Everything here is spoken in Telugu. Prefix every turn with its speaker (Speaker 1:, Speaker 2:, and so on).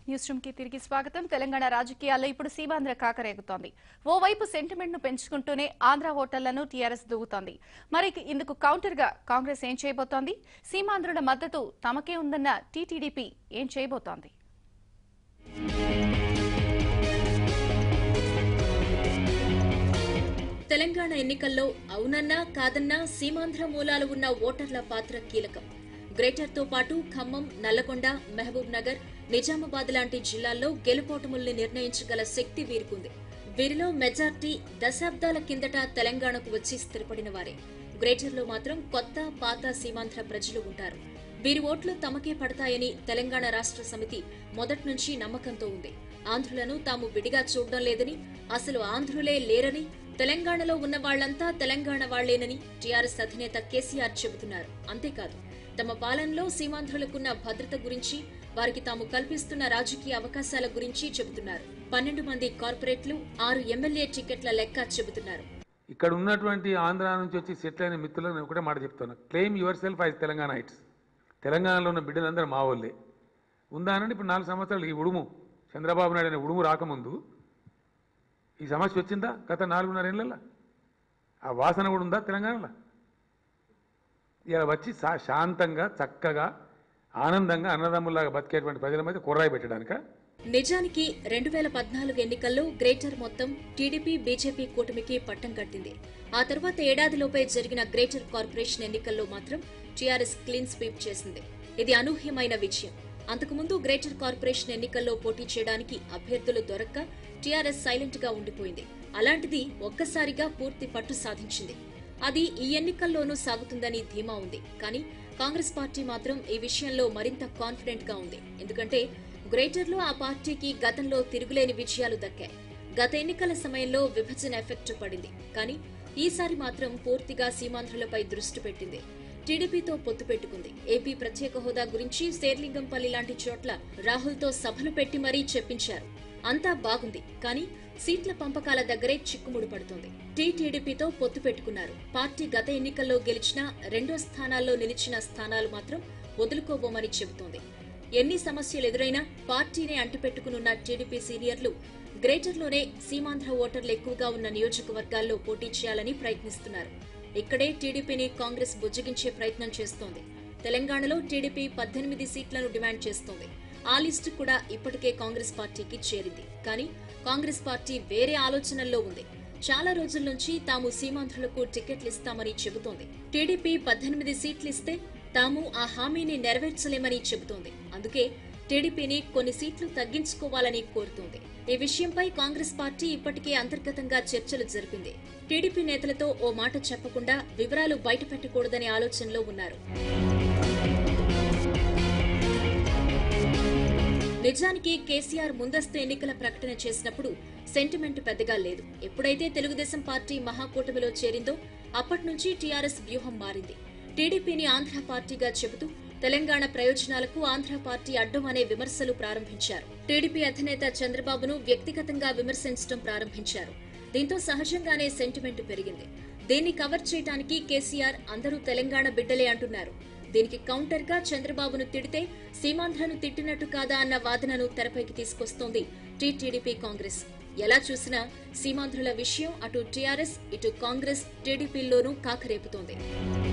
Speaker 1: న్యూస్ రూమ్ కి తిరిగి స్వాగతం తెలంగాణ రాజకీయాల్లో ఇప్పుడు సీమాంధ్ర కాకరేగుతోంది ఓవైపు సెంటిమెంట్ ను పెంచుకుంటూనే ఆంధ్ర ఓటర్లను టీఆర్ఎస్ దూగుతోంది మరి ఇందుకు కౌంటర్ గా కాంగ్రెస్ ఏం చేయబోతోంది సీమాంధ్రుల మద్దతు తమకే ఉందన్న టీటీడీపీ ఏం చేయబోతోంది
Speaker 2: తెలంగాణ ఎన్నికల్లో అవునన్నా కాదన్నా సీమాంధ్ర మూలాలు ఉన్న ఓటర్ల పాత్ర కీలకం గ్రేటర్ తో పాటు ఖమ్మం నల్లగొండ మహబూబ్ నగర్ నిజామాబాద్ లాంటి జిల్లాల్లో గెలుపోటముల్ని నిర్ణయించగల శక్తి వీరికుంది వీరిలో మెజార్టీ దశాబ్దాల కిందట తెలంగాణకు వచ్చి స్థిరపడిన వారే గ్రేటర్లో మాత్రం కొత్త పాత సీమాంధ్ర ప్రజలు ఉంటారు వీరి ఓట్లు తమకే పడతాయని తెలంగాణ రాష్ట్ర సమితి మొదటి నుంచి నమ్మకంతో ఉంది ఆంధ్రులను తాము విడిగా చూడడం లేదని అసలు ఆంధ్రులే లేరని తెలంగాణలో ఉన్న వాళ్లంతా తెలంగాణ వాళ్లేనని టీఆర్ఎస్ అధినేత కేసీఆర్ చెబుతున్నారు అంతేకాదు తమ పాలనలో సీమాంధ్రులకున్న భద్రత గురించి వారికి తాము కల్పిస్తున్న రాజకీయ అవకాశాల గురించి చెబుతున్నారు పన్నెండు మంది కార్పొరేట్లు ఆరు ఎమ్మెల్యే టికెట్ల లెక్క చెబుతున్నారు
Speaker 3: ఇక్కడ ఉన్నటువంటి ఆంధ్ర నుంచి వచ్చి సెటిల్ అయిన మిత్రులను నేను ఒకటే మాట చెప్తాను claim yourself as Telangana heights తెలంగాణలో ఉన్న బిడ్డలందరూ మా వాళ్ళే ఉందా అనండి ఇప్పుడు నాలుగు సంవత్సరాలు ఈ ఉడుము చంద్రబాబు నాయుడు అనే ఉడుము రాకముందు ఈ సమస్య వచ్చిందా గత నాలుగున్నర ఏళ్ళల్లో ఆ వాసన కూడా ఉందా తెలంగాణలో ఇలా వచ్చి శా- శాంతంగా చక్కగా ఆనందంగా అన్నదమ్ముల్లాగా బతికేటువంటి ప్రజల మధ్య కుర్రాయి పెట్టడానిక
Speaker 2: నిజానికి రెండు వేల పద్నాలుగు ఎన్నికల్లో గ్రేటర్ మొత్తం టీడీపీ బీజేపీ కూటమికి పట్టం కట్టింది ఆ తర్వాత ఏడాదిలోపే జరిగిన గ్రేటర్ కార్పొరేషన్ ఎన్నికల్లో మాత్రం టీఆర్ఎస్ క్లీన్ స్వీప్ చేసింది ఇది అనూహ్యమైన విజయం అంతకుముందు గ్రేటర్ కార్పొరేషన్ ఎన్నికల్లో పోటీ చేయడానికి అభ్యర్థులు దొరక్క టీఆర్ఎస్ సైలెంట్ గా ఉండిపోయింది అలాంటిది ఒక్కసారిగా పూర్తి పట్టు సాధించింది అది ఈ ఎన్నికల్లోనూ సాగుతుందని ధీమా ఉంది కానీ కాంగ్రెస్ పార్టీ మాత్రం ఈ విషయంలో మరింత కాన్ఫిడెంట్ గా ఉంది ఎందుకంటే గ్రేటర్లో ఆ పార్టీకి గతంలో తిరుగులేని విజయాలు దక్కాయి గత ఎన్నికల సమయంలో విభజన ఎఫెక్ట్ పడింది కానీ ఈసారి మాత్రం పూర్తిగా సీమాంధ్రులపై దృష్టి పెట్టింది టీడీపీతో పొత్తు పెట్టుకుంది ఏపీ ప్రత్యేక హోదా గురించి శేర్లింగంపల్లి లాంటి చోట్ల రాహుల్తో సభలు పెట్టి మరీ చెప్పించారు అంతా బాగుంది కానీ సీట్ల పంపకాల దగ్గరే చిక్కుముడు పడుతోంది టీటీడీపీతో పొత్తు పెట్టుకున్నారు పార్టీ గత ఎన్నికల్లో గెలిచిన రెండో స్థానాల్లో నిలిచిన స్థానాలు మాత్రం వదులుకోబోమని చెబుతోంది ఎన్ని సమస్యలు ఎదురైనా పార్టీనే అంటిపెట్టుకునున్న టీడీపీ సీనియర్లు గ్రేటర్లోనే సీమాంధ్ర ఓటర్లు ఎక్కువగా ఉన్న నియోజకవర్గాల్లో పోటీ చేయాలని ప్రయత్నిస్తున్నారు ఇక్కడే టీడీపీని కాంగ్రెస్ బుజ్జగించే ప్రయత్నం చేస్తోంది తెలంగాణలో టీడీపీ పద్దెనిమిది సీట్లను డిమాండ్ చేస్తోంది ఆ లిస్టు కూడా ఇప్పటికే కాంగ్రెస్ పార్టీకి చేరింది కానీ కాంగ్రెస్ పార్టీ వేరే ఆలోచనల్లో ఉంది చాలా రోజుల నుంచి తాము సీమాంధ్రులకు టికెట్లు ఇస్తామని చెబుతోంది టీడీపీ పద్దెనిమిది సీట్లు ఇస్తే తాము ఆ హామీని నెరవేర్చలేమని చెబుతోంది అందుకే టీడీపీని కొన్ని సీట్లు తగ్గించుకోవాలని కోరుతోంది ఈ విషయంపై కాంగ్రెస్ పార్టీ ఇప్పటికే అంతర్గతంగా చర్చలు జరిపింది టీడీపీ నేతలతో ఓ మాట చెప్పకుండా వివరాలు బయటపెట్టకూడదనే ఆలోచనలో ఉన్నారు నిజానికి కేసీఆర్ ముందస్తు ఎన్నికల ప్రకటన చేసినప్పుడు సెంటిమెంట్ పెద్దగా లేదు ఎప్పుడైతే తెలుగుదేశం పార్టీ మహాకూటమిలో చేరిందో అప్పటి నుంచి టీఆర్ఎస్ వ్యూహం మారింది టీడీపీని ఆంధ్ర పార్టీగా చెబుతూ తెలంగాణ ప్రయోజనాలకు ఆంధ్ర పార్టీ అడ్డం అనే విమర్శలు ప్రారంభించారు టీడీపీ అధినేత చంద్రబాబును వ్యక్తిగతంగా విమర్శించడం ప్రారంభించారు దీంతో సహజంగానే సెంటిమెంట్ పెరిగింది దీన్ని కవర్ చేయడానికి కేసీఆర్ అందరూ తెలంగాణ బిడ్డలే అంటున్నారు దీనికి కౌంటర్ గా చంద్రబాబును తిడితే సీమాంధ్రను తిట్టినట్టు కాదా అన్న వాదనను తెరపైకి తీసుకొస్తోంది టీటీడీపీ కాంగ్రెస్ ఎలా చూసినా సీమాంధ్రుల విషయం అటు టీఆర్ఎస్ ఇటు కాంగ్రెస్ టీడీపీల్లోనూ కాకరేపుతోంది